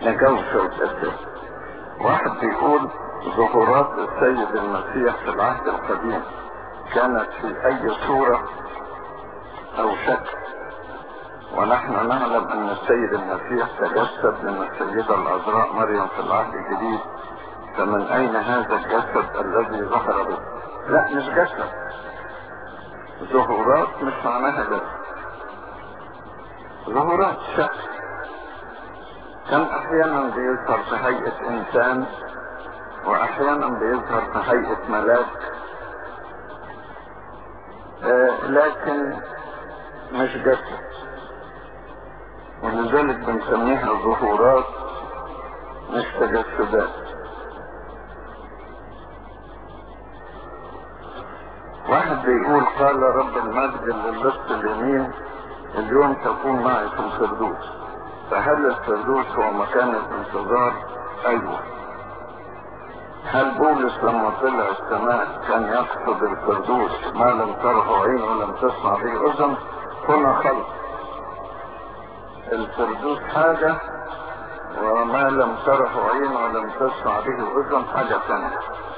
نجاوب شوية أسئلة واحد بيقول ظهورات السيد المسيح في العهد القديم كانت في أي صورة أو شكل ونحن نعلم أن السيد المسيح تجسد من السيدة العذراء مريم في العهد الجديد فمن أين هذا الجسد الذي ظهر به؟ لا مش جسد ظهورات مش معناها جسد ظهورات شكل كان احيانا بيظهر في هيئة انسان واحيانا بيظهر في هيئة ملاك آه لكن مش جسد ولذلك بنسميها ظهورات مش تجسدات واحد بيقول قال رب المجد للص اليمين اليوم تكون معي في الفردوس فهل الفردوس هو مكان الانتظار ايوه هل بولس لما طلع السماء كان يقصد الفردوس ما لم تره عين ولم تسمع به اذن هنا خلق الفردوس حاجة وما لم تره عين ولم تسمع به اذن حاجة ثانية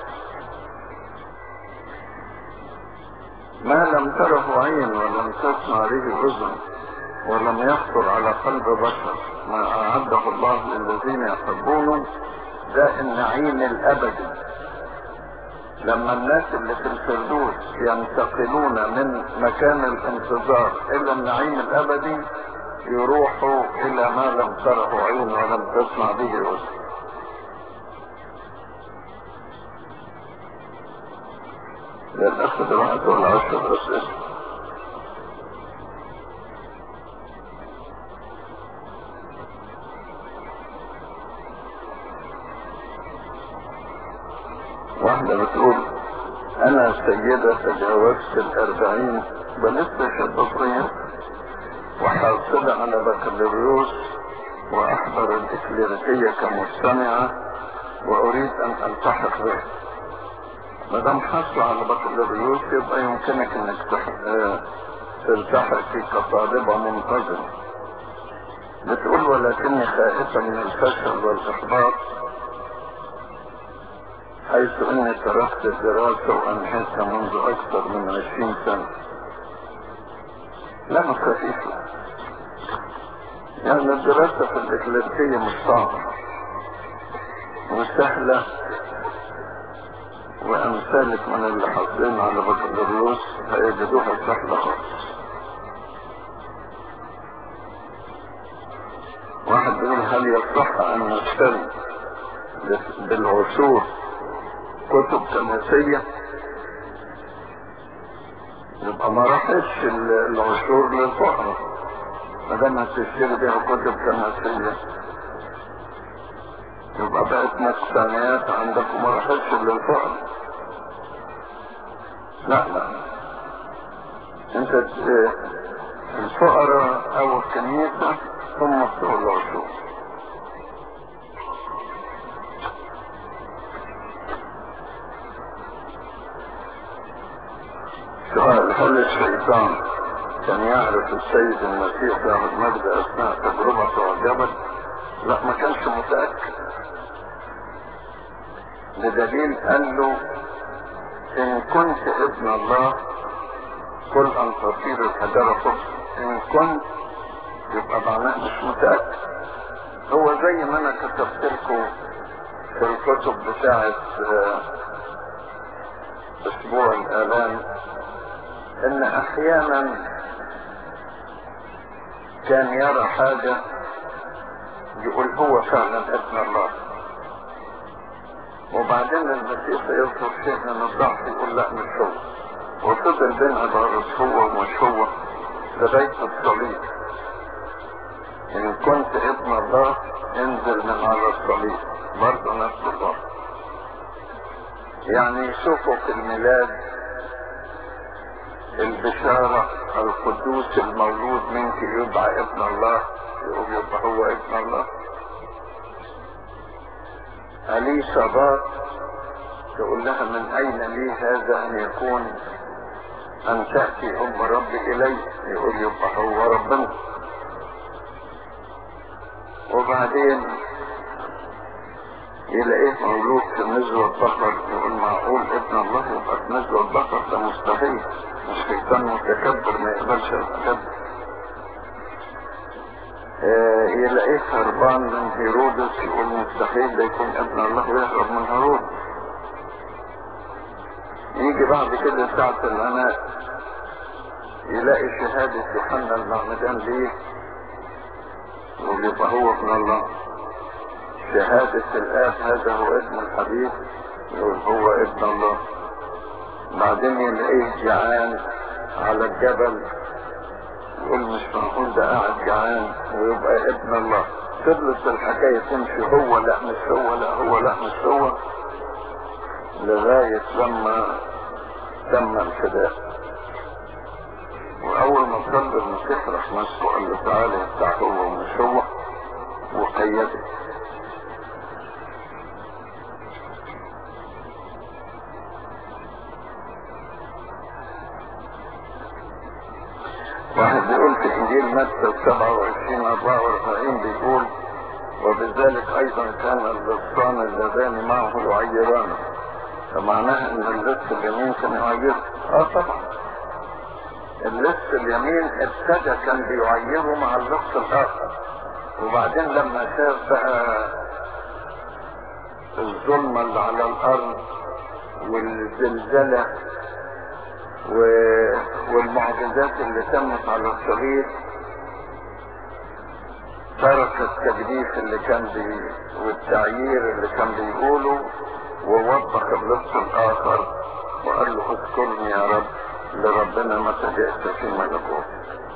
ما لم تره عين ولم تسمع به اذن ولم يخطر على قلب بشر ما اعده الله للذين يحبونه ده النعيم الابدي لما الناس اللي في الفردوس ينتقلون من مكان الانتظار الى النعيم الابدي يروحوا الى ما لم تره عين ولم تسمع به اذن للأسف الواحد والعشر أسئلة واحدة بتقول أنا سيدة تجاوزت الأربعين بلسه شابة صغيرة وحاصلة على بكالوريوس وأحضر الإكليريكية كمستمعة وأريد أن ألتحق بها ما دام حصل على بكالوريوس يبقى يمكنك انك تلتحق في كطالبة منتظمة بتقول ولكني خائفة من الفشل والإحباط حيث اني تركت الدراسة وانهيتها منذ اكثر من عشرين سنة لا ما تخافيش يعني الدراسة في الإكليريكية مش صعبة وسهلة وامثالك من اللي حاصلين على بكالوريوس هيجدوها سهلة خالص واحد بيقول هل يصح ان نشتري بالعشور كتب كنسية يبقى ما راحتش العشور للفقراء ما دام هتشتري بيها كتب كنسية يبقى بقت نفسانيات عندك وما راحتش للفقراء لا لا انت الفقراء او الكنيسة هم بتوع العشور سؤال هل الشيطان كان يعرف السيد المسيح له المجد اثناء تجربته على الجبل؟ لا ما كانش متأكد بدليل قال له ان كنت ابن الله قل ان تصير الحجارة خبز ان كنت يبقى معناه مش متأكد هو زي ما انا كتبت لكم في الكتب بتاعت اسبوع الالام ان احيانا كان يرى حاجة يقول هو فعلا ابن الله وبعدين المسيح يظهر شيء من الضعف يقول لا مش هو وفضل بين عبارة هو ومش هو لغاية الصليب إن كنت ابن الله انزل من على الصليب برضه نفس الله يعني يشوفوا في الميلاد البشارة القدوس المولود منك يدعى ابن الله يقول يبقى هو ابن الله أليصابات تقول لها من أين لي هذا أن يكون أن تأتي أم ربي إلي يقول يبقى هو ربنا وبعدين يلاقيه مولود في نزوة بقر يقول معقول ابن الله يبقى في نزوة بقر ده مستحيل مش شيطان متكبر ما يقبلش الحاجات آه يلاقيه هربان من هيرودس يقول مستحيل ده يكون ابن الله ويهرب من هيرودس يجي بعد كده ساعة العناء يلاقي شهادة يوحنا المعمدان ليه يقول يبقى هو ابن الله شهادة الآب هذا هو ابن الحبيب يقول هو ابن الله بعدين يلاقيه جعان على الجبل يقول مش معقول ده قاعد جعان ويبقى ابن الله تخلص الحكاية تمشي هو لا مش هو لا هو لا مش هو لغاية لما تم الفداء وأول ما طلب المسيح راح نفسه قال له تعالى بتاع هو ومش هو وقيده واحد بيقول في انجيل متى 27 44 بيقول وبذلك ايضا كان اللصان اللذان معه يعيرانه فمعناها ان اللص اليمين كان يعيره اه طبعا اللص اليمين ابتدى كان بيعيره مع اللص الاخر وبعدين لما شاف بقى الظلمه اللي على الارض والزلزله و... والمعجزات اللي تمت على الصليب ترك التجديف اللي كان بي... والتعيير اللي كان بيقوله ووضح اللص الاخر وقال له اذكرني يا رب لربنا متى جئت في ملكوت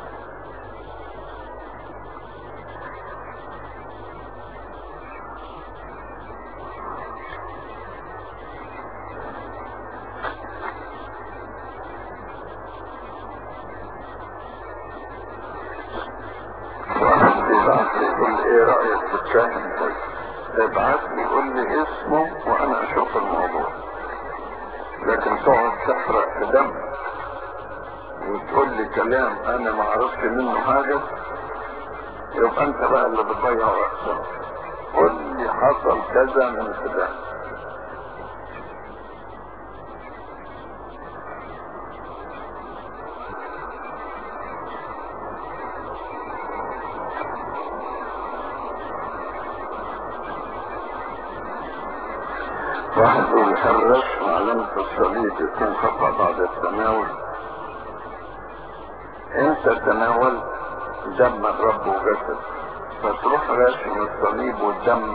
واحد بيبعت لي يقول لي ايه رايك في الكاهن ده ابعت لي يقول لي اسمه وانا اشوف الموضوع لكن تقعد تحرق في دم وتقول لي كلام انا ما اعرفش منه حاجه يبقى انت بقى اللي بتضيع وقتك قول لي حصل كذا من كذا واحد يقول هل رسم علامة الصليب يكون خطأ بعد التناول انت تناول دم الرب وجسد فتروح راسم الصليب والدم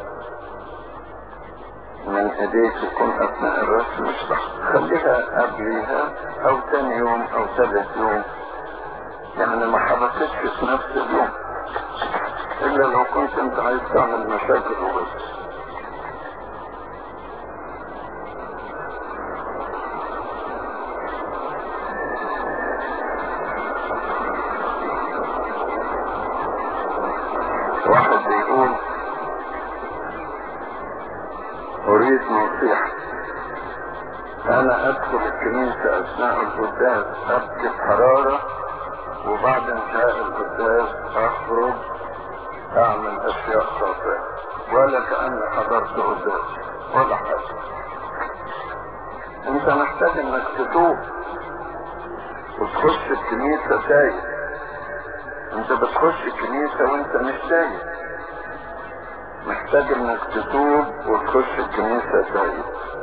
من ايديك يكون اثناء الرسم مش صح خليها قبلها او تاني يوم او ثالث يوم يعني ما حبستش في نفس اليوم الا لو كنت انت عايز تعمل مشاكل وبس واحد بيقول اريد نصيحة انا ادخل الكنيسة اثناء القداس ابكي حرارة وبعد انتهاء القداس اخرج اعمل اشياء خاطئة ولا كأني حضرت قداس ولا حاجة انت محتاج انك تتوب وتخش الكنيسة تايه انت بتخش الكنيسة وانت مش تايه محتاج انك تتوب وتخش الكنيسة تايه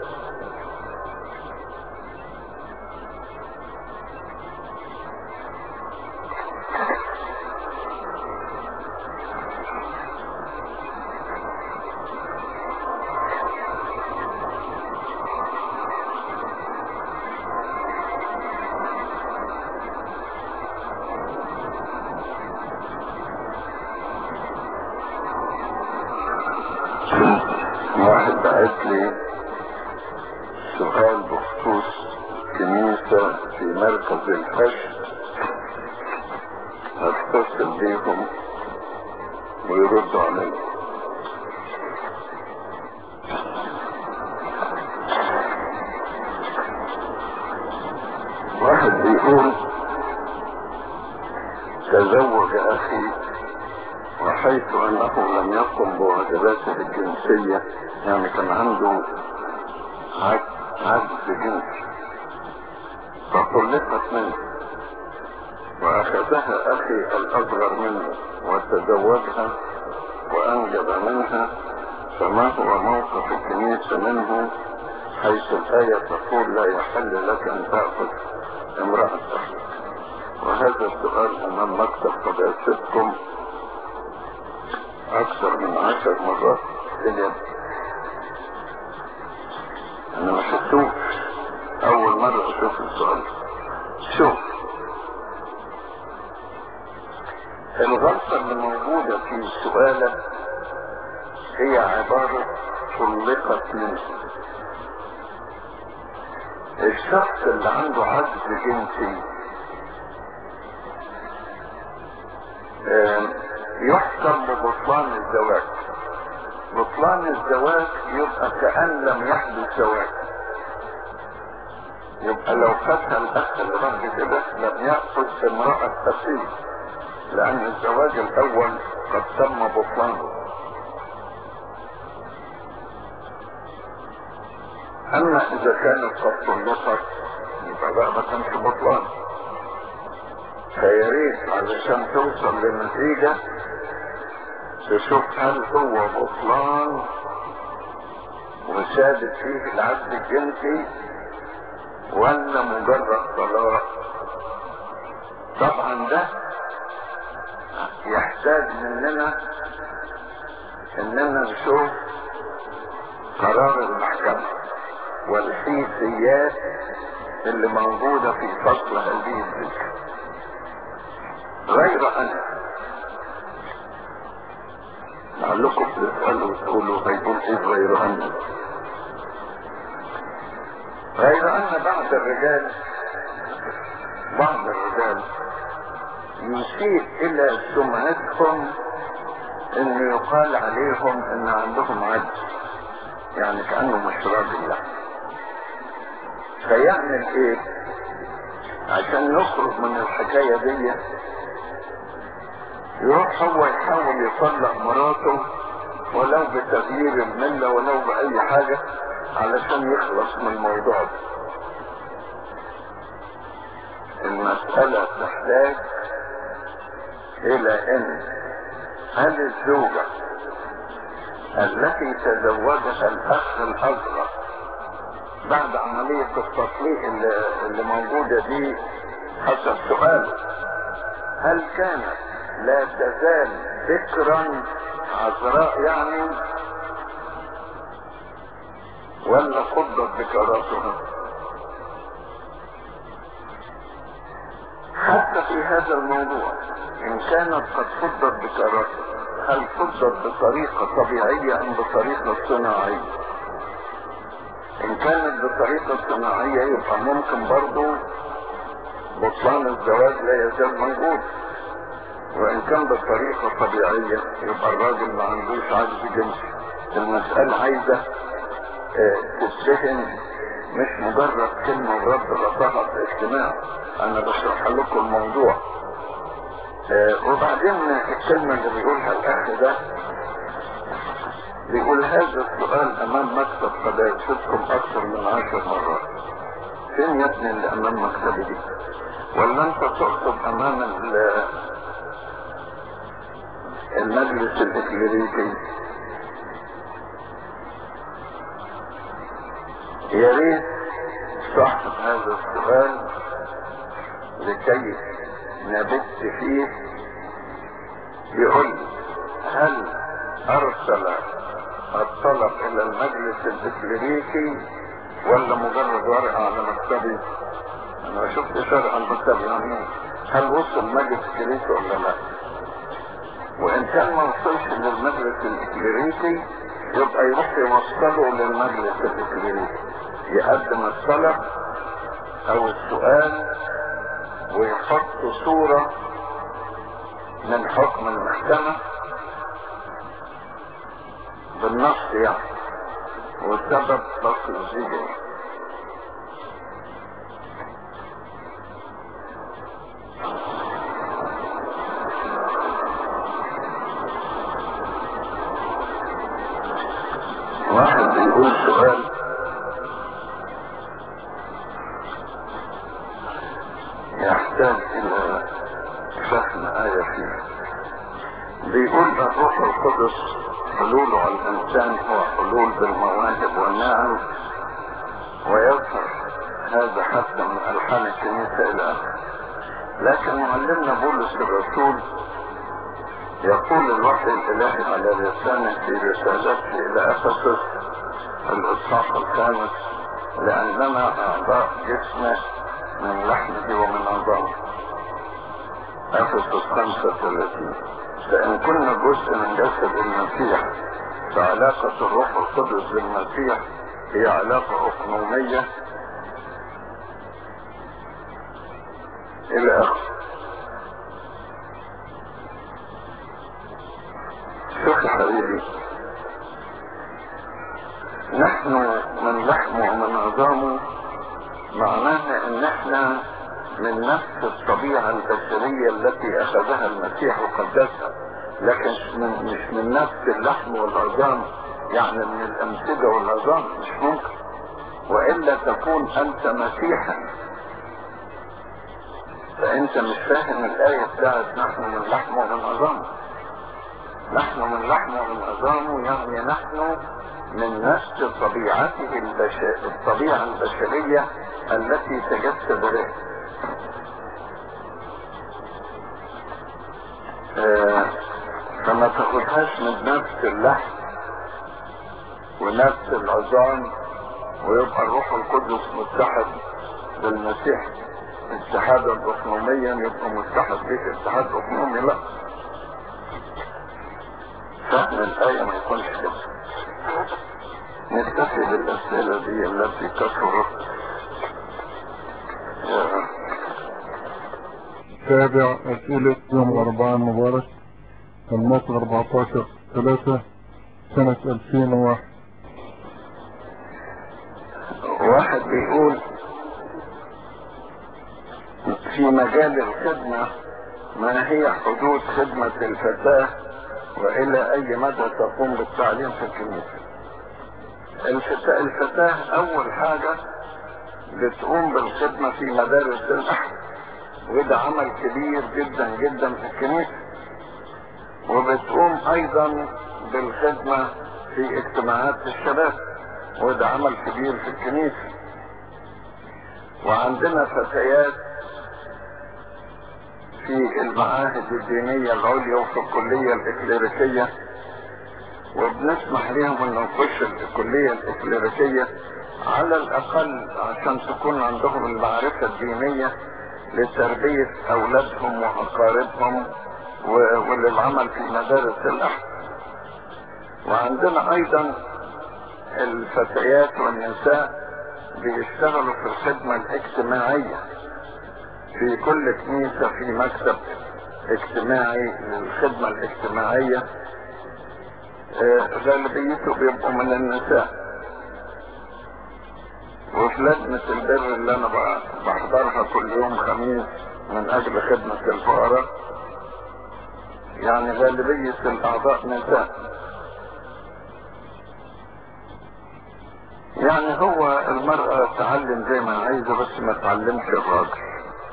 واحد بعت لي سؤال بخصوص كنيسة في مركز الحج هتصل بيهم ويردوا علي واحد بيقول تزوج اخي وحج حيث انه لم يقم بواجباته الجنسية يعني كان عنده عجز جنسي فطلقت منه واخذها اخي الاصغر منه وتزوجها وانجب منها فما هو موقف الكنيسة منه حيث الآية تقول لا يحل لك أن تأخذ امرأة أخيك وهذا السؤال أمام مكتب قداستكم أكثر من عشر مرات إلى أنا ما شفتوش أول مرة أشوف السؤال شوف الغلطة اللي موجودة في سؤالك هي عبارة طلقت منه الشخص اللي عنده عجز جنسي يحكم ببطلان الزواج بطلان الزواج يبقى كأن لم يحدث زواج يبقى لو فتح الاخ اللي بعد كده لم يأخذ امرأة أسير لأن الزواج الأول قد تم بطلانه أما إذا كانت قد طلقت يبقى بقى ما كانش بطلان فيا ريت علشان توصل لنتيجة تشوف هل هو بطلان وسادت فيه العبد الجنسي ولا مجرد طلاق طبعا ده يحتاج مننا اننا نشوف قرار المحكمة والحيثيات اللي موجودة في فصل هذه الذكر غير ان لعلكم تسألوا وتقولوا هيكون ايه غير ان غير ان بعض الرجال بعض الرجال يشير الى سمعتهم ان يقال عليهم ان عندهم عجز يعني كأنه مش راجل لا فيعمل ايه عشان يخرج من الحكاية دي يروح هو يحاول يطلق مراته ولو بتغيير الملة ولو بأي حاجة علشان يخلص من الموضوع ده المسألة تحتاج الى ان هل الزوجة التي تزوجها الاخ الاصغر بعد عملية التطليق اللي, اللي موجودة دي حسب سؤاله هل كانت لا تزال ذكرا عذراء يعني ولا قضت ذكراتها حتى في هذا الموضوع ان كانت قد فضت بكراسة هل فضت بطريقة طبيعية ام بطريقة صناعية ان كانت بطريقة صناعية يبقى ممكن برضو بطلان الزواج لا يزال موجود وان كان بطريقة طبيعية يبقى الراجل ما عندوش عجز جنسي المسألة عايزة اه تتفهم مش مجرد كلمة رد لطها في اجتماع انا بشرح لكم الموضوع اه وبعدين الكلمة اللي بيقولها الاخ ده بيقول هذا السؤال امام مكتب قداستكم اكثر من عشر مرات فين يا ابني اللي امام مكتبي دي ولا انت تقصد امام المجلس الاكليريكي يا ريت صاحب هذا السؤال لكي نبت فيه يقول هل ارسل الطلب الى المجلس الاكليريكي ولا مجرد ورقة على مكتبي انا ما شفتش ورقة على مكتبي يعني هل وصل مجلس الاكليريكي ولا لا وان كان ما وصلش للمجلس الاكليريكي يبقى يروح يوصله للمجلس الاكليريكي يقدم الطلب او السؤال ويحط صورة من حكم المحكمة بالنص يعني والسبب فصل الزيجة بيقول سؤال يحتاج إلى فهم آية فيه بيقول الروح القدس حلوله على الإنسان هو حلول بالمواهب والنعم ويظهر هذا حتى من ألحان الكنيسة إلى آخره لكن معلمنا بولس الرسول يقول الوحي الإلهي على لسانه في رسالته إلى أفسس الإصحاح الخامس لأننا أعضاء جسمه من لحمه ومن عظامه أفسس 35 فإن كنا جزء من جسد المسيح فعلاقة الروح القدس بالمسيح هي علاقة أقنومية إلى آخره شوف حبيبي نحن من لحمه ومن عظامه معناها ان احنا من نفس الطبيعة البشرية التي اخذها المسيح وقدسها لكن من مش من نفس اللحم والعظام يعني من الامسجة والعظام مش ممكن والا تكون انت مسيحا فانت مش فاهم الاية بتاعت نحن من لحم ومن عظام نحن من لحم ومن عظامه يعني نحن من نفس طبيعته البش... الطبيعة البشرية التي تجسد به آه فما تاخدهاش من نفس اللحم ونفس العظام ويبقى الروح القدس متحد بالمسيح اتحادا اقنوميا يبقى متحد بك اتحاد اقنومي لا فهم الآية ما يكونش كده نكتفي بالأسئلة دي التي كثرت تابع أسئلة يوم الأربعاء المبارك الموقع 14 3 سنة 2001 واحد بيقول في مجال الخدمة ما هي حدود خدمة الفتاة وإلى أي مدى تقوم بالتعليم في الكنيسة الفتاة, الفتاة أول حاجة بتقوم بالخدمة في مدارس الأحد وده عمل كبير جدا جدا في الكنيسة وبتقوم أيضا بالخدمة في اجتماعات الشباب وده عمل كبير في الكنيسة وعندنا فتيات في المعاهد الدينية العليا وفي الكلية الإكليريكية وبنسمح لهم انه يخش الكلية الإكليريكية على الأقل عشان تكون عندهم المعرفة الدينية لتربية أولادهم وأقاربهم وللعمل في مدارس الأحد وعندنا أيضا الفتيات والنساء بيشتغلوا في الخدمة الاجتماعية في كل كنيسة في مكتب اجتماعي للخدمة الاجتماعية غالبيته بيبقوا من النساء وفي لجنة البر اللي انا بحضرها كل يوم خميس من اجل خدمة الفقراء يعني غالبية الاعضاء نساء يعني هو المرأة تعلم زي ما عايزة بس ما تعلمش الراجل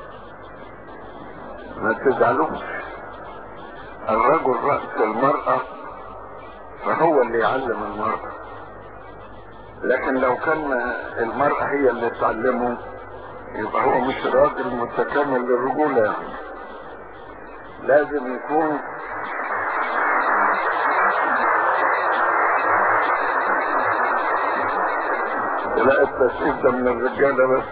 ما تزعلوش الرجل رأس المرأة فهو اللي يعلم المرأة لكن لو كان المرأة هي اللي تعلمه يبقى هو مش راجل متكامل للرجولة يعني لازم يكون لا التسقيف ده من الرجالة بس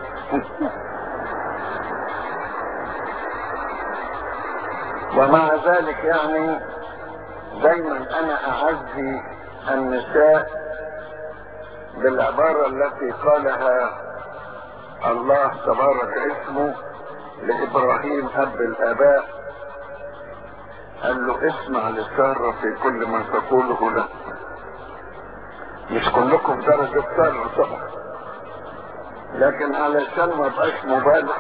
ومع ذلك يعني دايما انا اعزي النساء بالعبارة التي قالها الله تبارك اسمه لابراهيم اب الاباء قال له اسمع لسارة في كل ما تقوله له مش كلكم درجة سارة طبعا لكن علشان ما بقاش مبالغ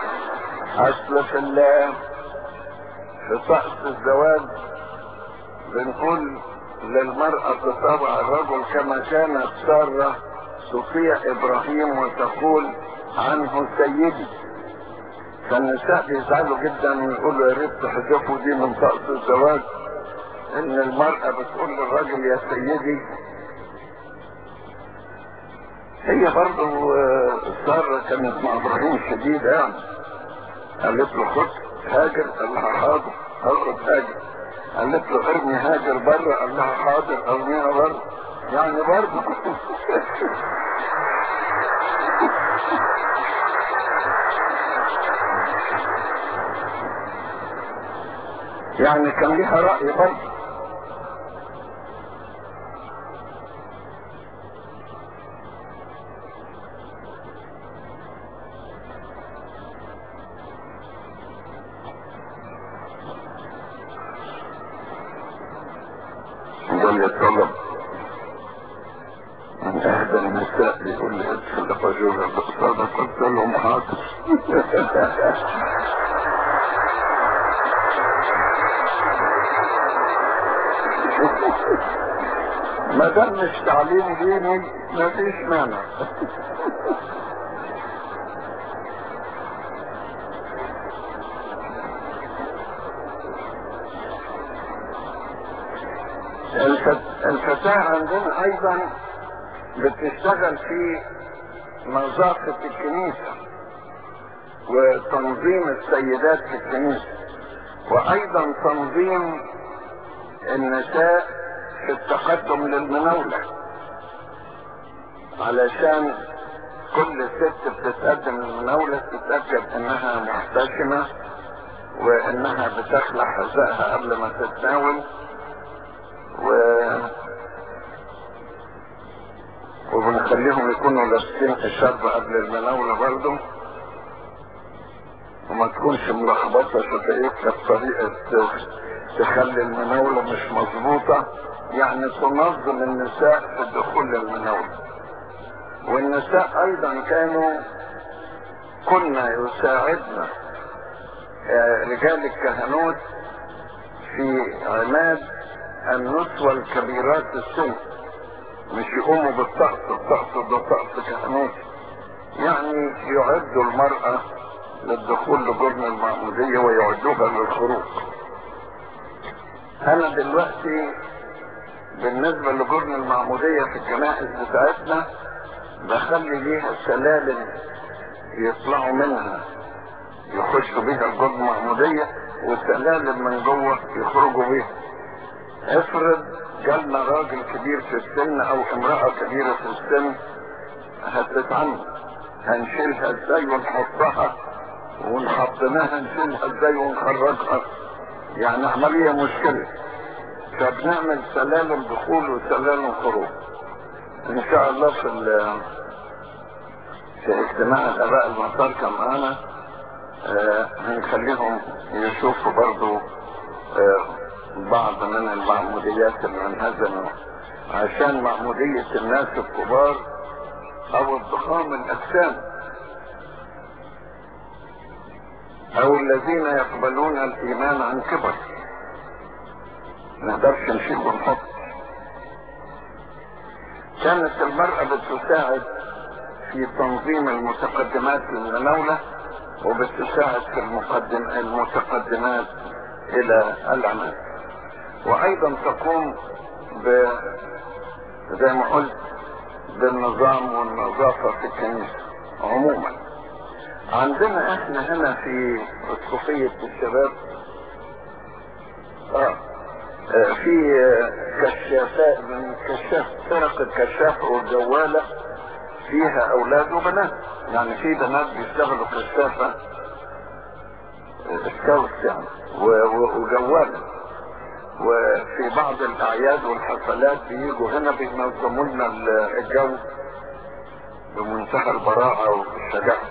اصل في في طقس الزواج بنقول للمرأة تطابع الرجل كما كانت سارة تطيع ابراهيم وتقول عنه سيدي فالنساء بيزعلوا جدا ويقولوا يا ريت تحذفوا دي من طقس الزواج ان المرأة بتقول للراجل يا سيدي هي برضه آه، سارة كانت مع ابراهيم شديدة يعني قالت له خد هاجر قال لها حاضر هاخد هاجر قالت له ارمي هاجر بره قال لها حاضر ارميها بره يعني برضه يعني كان ليها رأي برضه قال لي طلب من اهدى النساء يقول لي ادخل الرجل الاقتصاد قلت لهم حاضر ما دام مش تعليم ديني ما فيش مانع الفت- الفتاة عندنا ايضا بتشتغل في نظافة الكنيسة وتنظيم السيدات في الكنيسة وايضا تنظيم النساء في التقدم للمناولة علشان كل ست بتتقدم للمناولة تتأكد انها محتشمة وانها بتخلع حذائها قبل ما تتناول و وبنخليهم يكونوا لابسين حشاب قبل المناولة برضه وما تكونش ملخبطة شفايفها بطريقة تخلي المناولة مش مظبوطة يعني تنظم النساء في الدخول للمناولة والنساء ايضا كانوا كنا يساعدنا آه، رجال الكهنوت في عماد النسوة الكبيرات السن مش يقوموا بالطقس الطقس ده طقس كهنوت يعني يعدوا المرأة للدخول لجرن المعمودية ويعدوها للخروج انا دلوقتي بالنسبة لجرن المعمودية في الكنائس بتاعتنا بخلي ليها سلالم يطلعوا منها يخشوا بيها الجرن المعمودية وسلالم من جوه يخرجوا بيها افرض جالنا راجل كبير في السن او امرأة كبيرة في السن هتتعمل هنشيلها ازاي ونحطها ونحطناها نشيلها ازاي ونخرجها يعني عملية مشكلة فبنعمل سلالم دخول وسلالم خروج ان شاء الله في ال- في اجتماع الاباء المشاركة معانا آه، هنخليهم يشوفوا برضو آه، بعض من المعموديات اللي من هذا النوع عشان معمودية الناس الكبار او الضخام الاجسام او الذين يقبلون الايمان عن كبر نقدرش نشيل ونحط كانت المرأة بتساعد في تنظيم المتقدمات للمناولة وبتساعد في المقدم المتقدمات الى العمل وايضا تقوم ب زي ما قلت بالنظام والنظافة في الكنيسة عموما عندنا احنا هنا في اسقفية الشباب اه آه، في آه، كشافات من كشاف فرق الكشاف والجوالة فيها اولاد وبنات يعني في بنات بيشتغلوا كشافة آه، سكاوت يعني و- و- وجوالة وفي بعض الاعياد والحفلات بيجوا هنا بينظموا لنا ال- الجو بمنتهى البراعة والشجاعة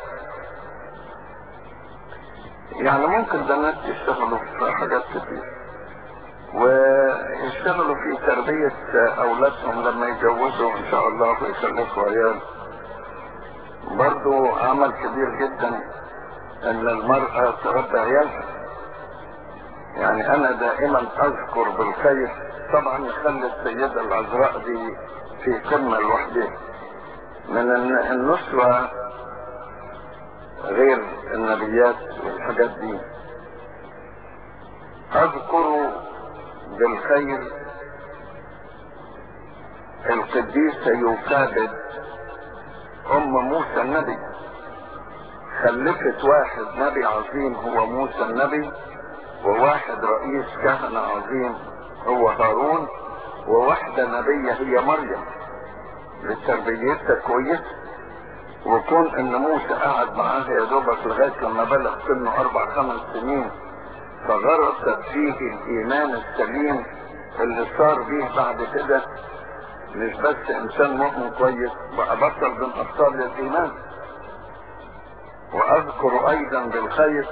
يعني ممكن بنات يشتغلوا في حاجات كتير ويشتغلوا في تربية أولادهم لما يتجوزوا إن شاء الله ويخلفوا عيال برضو عمل كبير جدا إن المرأة تربي عيالها يعني أنا دائما أذكر بالخير طبعا نخلي السيدة العذراء دي في قمة لوحدها من النصرة غير النبيات والحاجات دي اذكر بالخير القديسة يوكابد ام موسى النبي خلفت واحد نبي عظيم هو موسى النبي وواحد رئيس كهنة عظيم هو هارون وواحدة نبية هي مريم لتربيتها كويسة وكون ان موسى قعد معاها يا دوبك لغاية لما بلغ سنه اربع خمس سنين فغرست فيه الايمان السليم اللي صار بيه بعد كده مش بس انسان مؤمن كويس بقى بطل من ابطال الايمان واذكر ايضا بالخير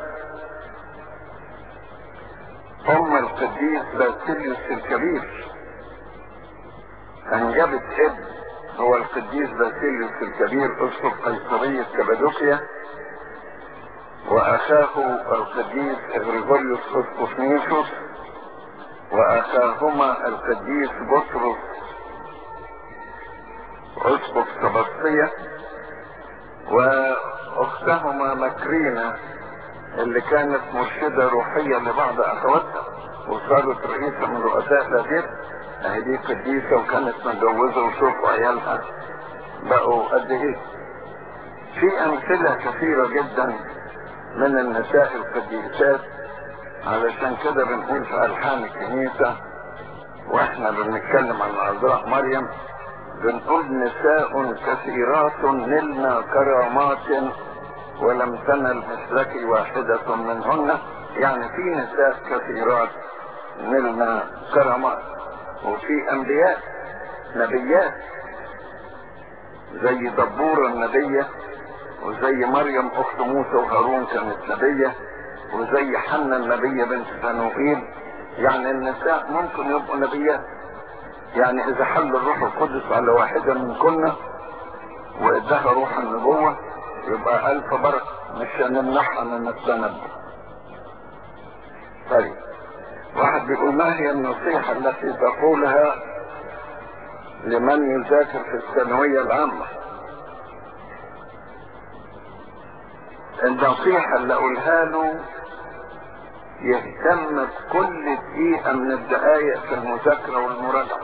ام القديس باسيليوس الكبير انجبت ابن هو القديس باسيليوس الكبير اسقف قيصرية كبادوكيا واخاه القديس غريغوريوس اسقف نيسوس واخاهما القديس بطرس اسقف سبسطية واختهما مكرينة اللي كانت مرشدة روحية لبعض اخواتها وصارت رئيسة من رؤساء الأدير اهي دي قديسة وكانت متجوزة وشوفوا عيالها بقوا قد ايه في امثلة كثيرة جدا من النساء القديسات علشان كده بنقول في الحان الكنيسة واحنا بنتكلم عن عذراء مريم بنقول نساء كثيرات نلنا كرامات ولم تنل مثلك واحدة منهن يعني في نساء كثيرات نلنا كرامات وفي انبياء نبيات زي دبورة النبية وزي مريم اخت موسى وهارون كانت نبية وزي حنا النبية بنت فنوئيل يعني النساء ممكن يبقوا نبيات يعني اذا حل الروح القدس على واحدة من كنا وادها روح النبوة يبقى الف بركة مش هنمنعها من التنبؤ طيب واحد بيقول ما هي النصيحة التي تقولها لمن يذاكر في الثانوية العامة النصيحة اللي اقولها له يهتم بكل دقيقة من الدقايق في المذاكرة والمراجعة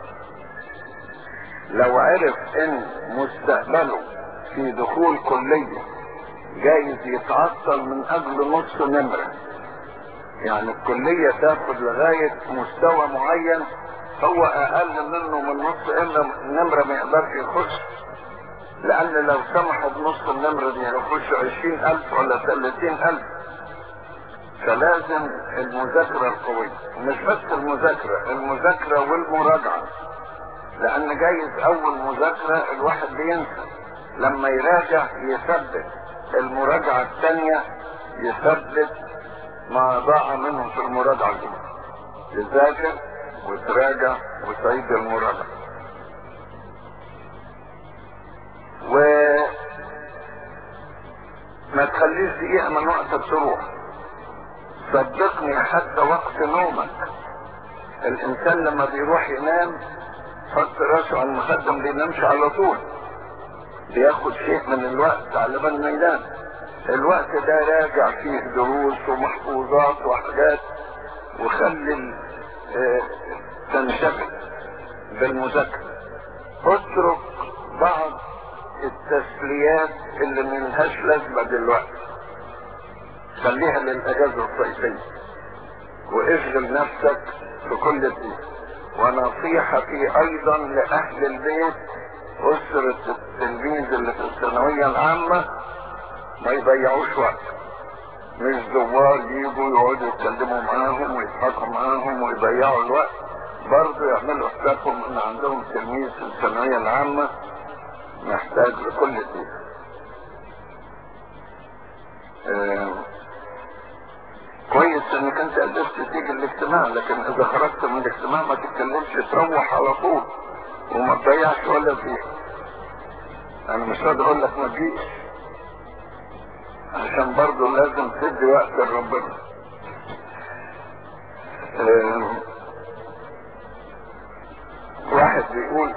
لو عرف ان مستقبله في دخول كلية جايز يتعطل من اجل نص نمرة يعني الكلية تاخد لغاية مستوى معين هو اقل منه من نص نمرة ما يقدرش يخش لان لو سمحوا بنص النمرة دي يخش عشرين الف ولا ثلاثين الف فلازم المذاكرة القوية مش بس المذاكرة المذاكرة والمراجعة لان جايز اول مذاكرة الواحد بينسى لما يراجع يثبت المراجعة الثانية يثبت ما ضاع منه في المراجعة دي تذاكر وتراجع وتعيد المراجعة و ما تخليش دقيقة من وقتك تروح صدقني حتى وقت نومك الانسان لما بيروح ينام حط راسه على المخدة ما بينامش على طول بياخد شيء من الوقت على بال ما ينام الوقت ده راجع فيه دروس ومحفوظات وحاجات وخلي اه تنشغل بالمذاكرة اترك بعض التسليات اللي ملهاش لازمة دلوقتي خليها للاجازة الصيفية واشغل نفسك في كل دي ونصيحتي ايضا لاهل البيت اسرة التلميذ اللي في الثانوية العامة ما يضيعوش وقت مش زوار يجوا يقعدوا يتكلموا معاهم ويضحكوا معاهم ويضيعوا الوقت برضه يعملوا حسابهم ان عندهم تلميذ في الثانوية العامة محتاج لكل دي آه كويس انك انت قدرت تيجي الاجتماع لكن اذا خرجت من الاجتماع ما تتكلمش تروح على طول وما تضيعش ولا فيه انا مش قادر اقول لك ما تجيش عشان برضه لازم تدي وقت لربنا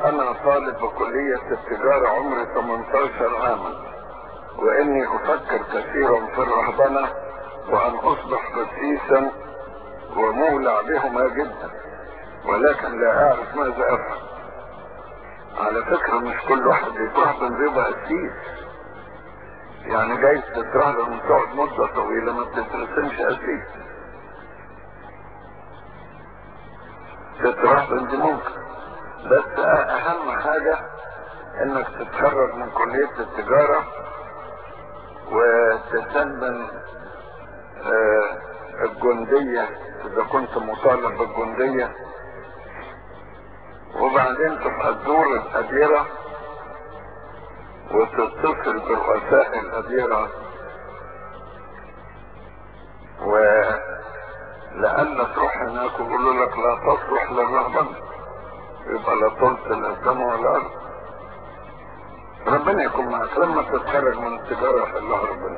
انا طالب بكلية التجارة عمري 18 عاما واني افكر كثيرا في الرهبنة وان اصبح قسيسا ومولع بهما جدا ولكن لا اعرف ماذا افعل على فكرة مش كل واحد يترهبن بيبقى قسيس يعني جايز تترهبن وتقعد مدة طويلة ما بتترسمش قسيس تترهبن دي ممكن بس اهم حاجة انك تتخرج من كلية التجارة وتسلم آه الجندية اذا كنت مطالب بالجندية وبعدين تبقى تزور الأديرة وتتصل برؤساء الأديرة ولألا تروح هناك ويقولوا لك لا تصلح للرهبنة يبقى لا طلت لا السماء ولا الأرض ربنا يكون معك لما تتخرج من التجارة في الله ربنا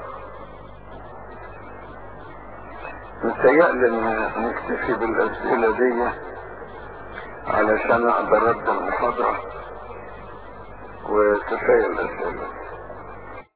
متهيألي ان نكتفي بالأسئلة دي علشان اقدر ارد المحاضرة وكفاية الأسئلة